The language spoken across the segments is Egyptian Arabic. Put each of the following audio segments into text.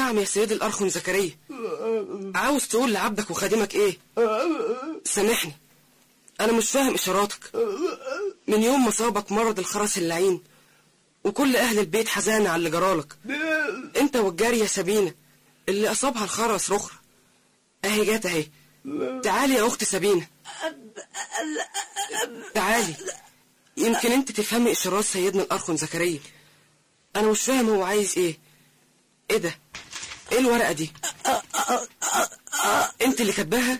نعم يا سيدي الأرخن زكريا عاوز تقول لعبدك وخادمك ايه سامحني انا مش فاهم اشاراتك من يوم ما صابك مرض الخرس اللعين وكل اهل البيت حزانة على اللي جرالك انت والجارية سبينة اللي اصابها الخرس رخرة اهي جات اهي تعالي يا اخت سبينة تعالي يمكن انت تفهمي اشارات سيدنا الارخن زكريا انا مش فاهم هو عايز ايه ايه ده ايه الورقة دي انت اللي كاتباها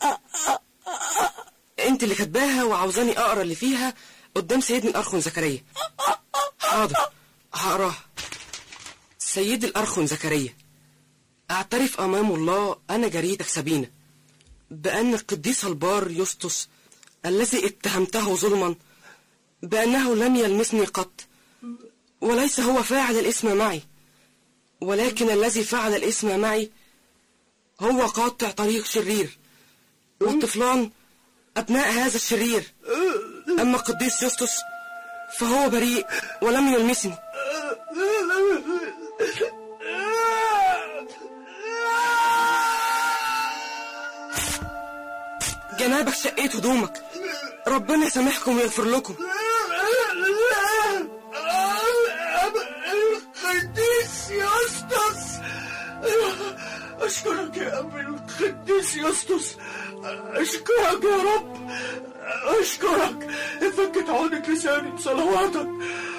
انت اللي كاتباها وعاوزاني اقرا اللي فيها قدام سيدنا الارخن زكريا حاضر هقراها سيدي الارخن زكريا اعترف امام الله انا جريتك سبينة بان القديس البار يسطس الذي اتهمته ظلما بانه لم يلمسني قط وليس هو فاعل الاسم معي ولكن الذي فعل الاسم معي هو قاطع طريق شرير والطفلان أبناء هذا الشرير أما القديس يسطس فهو بريء ولم يلمسني جنابك شقيت هدومك ربنا يسامحكم ويغفر لكم القديس يسطس أشكرك يا أبي القديس يسطس أشكرك يا رب أشكرك فكت عونك لساني بصلواتك